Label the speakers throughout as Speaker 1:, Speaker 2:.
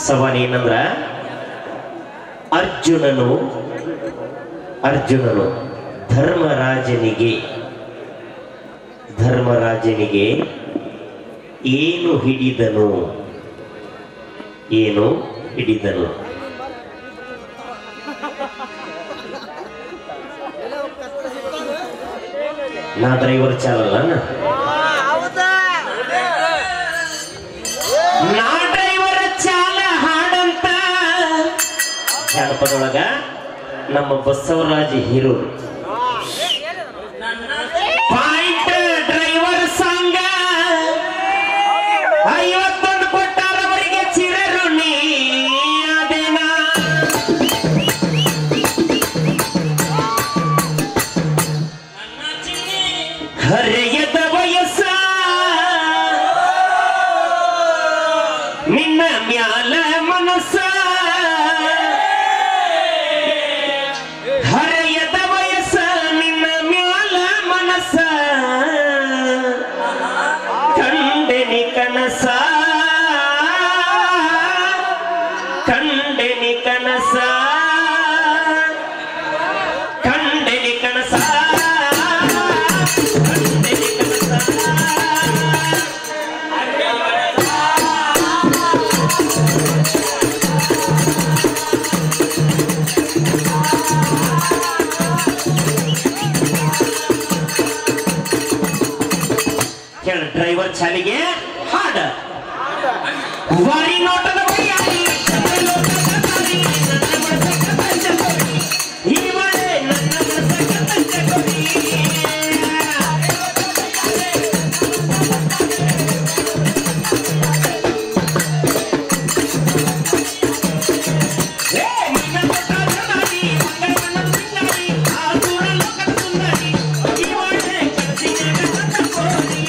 Speaker 1: ಸವಾಲ್ ಏನಂದ್ರ ಅರ್ಜುನನು ಅರ್ಜುನನು ಧರ್ಮರಾಜನಿಗೆ ಧರ್ಮರಾಜನಿಗೆ ಏನು ಹಿಡಿದನು ಏನು ಹಿಡಿದನು ನಾ ಡ್ರೈವರ್ ಚಾಲಲ್ಲ ನಾ ಡ್ರೈವರ್ ಚಾಲ ಹಾಡಂತ ಜಾನಪದೊಳಗ ನಮ್ಮ ಬಸವರಾಜ ಹೀರೋ ಪಾಯಿಂಟ್ ಡ್ರೈವರ್ ಸಂಘ ಐವತ್ತೊಂದು ಕೊಟ್ಟಾರವರಿಗೆ ಚಿರಋಣಿ ಅದೇನ ಹರೆಯದ ವಯಸ್ಸ ನಿನ್ನ ಮ್ಯಾಲ ಮನಸ್ಸ ಹರೆಯದ ವಯಸ್ಸ ನಿನ್ನ ಮ್ಯಾಲ ಮನಸ್ಸ ಕಂಡೆನಿ ಕನಸ ಕಂಡೆನಿ ಕನಸ ಕಂಡೆನಿ ಕನಸ ಕಂಡೆನಿ ಕನಸ ಕೇಳ ಡ್ರೈವರ್ ಚಾಲಿಗೆ ಹಾಡ ವಾರಿ ನೋಟದ ಬಯ್ಯಾರಿ, ಲೋಕದ ದಾರಿ, ನನ್ನ ಮನಸ್ಸಕ್ಕ ಪಂಚಕೋಟಿ. ಈ ಮಳೆ ನನ್ನ ಮನಸ್ಸಕ್ಕ ಪಂಚಕೋಟಿ. ಏ, ನಿನ್ನ ಕೊಟ್ಟ ಜನಾಡಿ, ಮಂಗಳವನ್ನ ಸುಂದರಿ, ಆ ದೂರ ಲೋಕದ ಸುಂದರಿ. ಈ ಮಳೆ ಕನಸಿನಾಗ ಪಂಚಕೋಟಿ.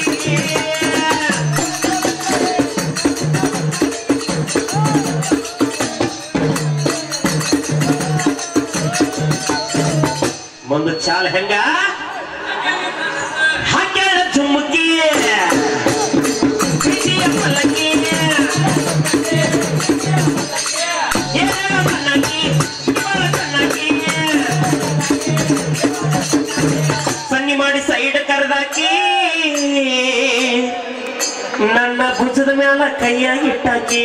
Speaker 1: ಮುಂದೆ ಚಾಲ್ ಹೆಂಗ ಹಾಕ್ಯಾಳ ಜುಮ್ಮುಕಿ ಪ್ರೀತಿಯ ಪಲ್ಲಕ್ಕಿ ಏನೇನ ಮಣ್ಣಾಕಿ, ಇವಳ ಕಣ್ಣಾಕಿ. ಸನ್ನಿ ಮಾಡಿ ಸೈಡ್ ಕರೆದಾಕಿ ನನ್ನ ಭುಜದ ಮ್ಯಾಲ ಕೈಯ ಇಟ್ಟಾಕಿ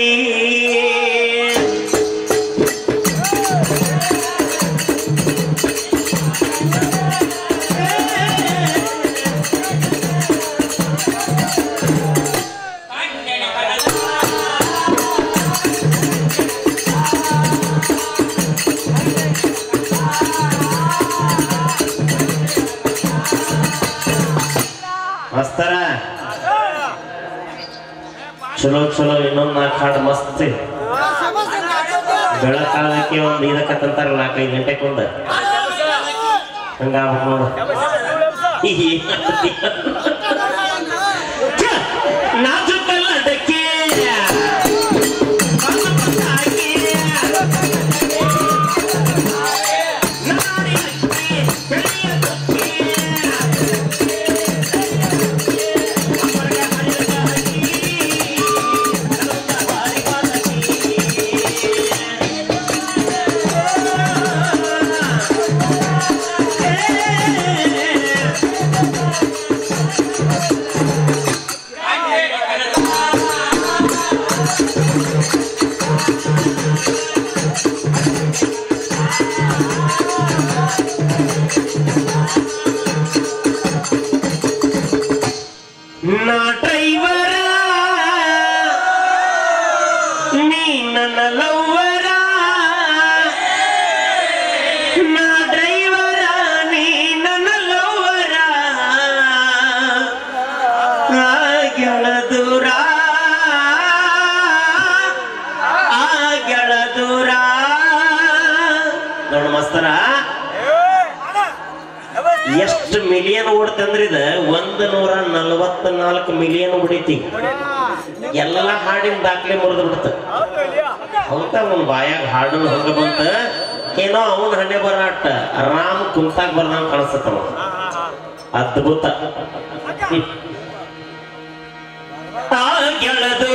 Speaker 1: ಮಸ್ತರ ಚಲೋ ಚಲೋ ಇನ್ನೊಂದು ನಾಲ್ಕು ಹಾಡು ಮಸ್ತ್ ಬೆಳಕಾಗಕ್ಕೆ ಒಂದು ಇದಕ್ಕಂತಾರ ನಾಲ್ಕೈದು ಗಂಟೆಗೆ ಒಂದು ಹಂಗಾಗ್ಬೇಕು ನೋಡು ನಾಜುಕಲ್ಲ ಅದಕ್ಕೆ ನಾ ಡ್ರೈವರ ನೀ ನನ್ನ ಲವ್ವರ ನಾ ಡ್ರೈವರ ನೀ ನನ್ನ ಲವ್ವರ ಆಗ್ಯಾಳ ದೂರ ಆಗ್ಯಾಳ ದೂರ ನೋಡು ಮಸ್ತರ ಎಷ್ಟು ಮಿಲಿಯನ್ ಓಡ್ತಂದ್ರ ಇದ ಒಂದ್ ನೂರ ನಲವತ್ತ ನಾಲ್ಕು ಮಿಲಿಯನ್ ಹೊಡಿತಿ ಎಲ್ಲ ಹಾಡಿನ ದಾಖಲೆ ಮುರಿದು ಬಿಡ್ತ ಹೌದಾ ಅವ್ನ ಬಾಯಾಗ ಹಾಡು ಹಂಗ ಬಂತ ಏನೋ ಅವನ ಹಣೆ ಬರಾಟ ರಾಮ್ ಕುಂತಾಗ ಬರ್ದಂಗ ಕಾಣಿಸ್ತವ ಅದ್ಭುತ ಆ ಗೆಳದು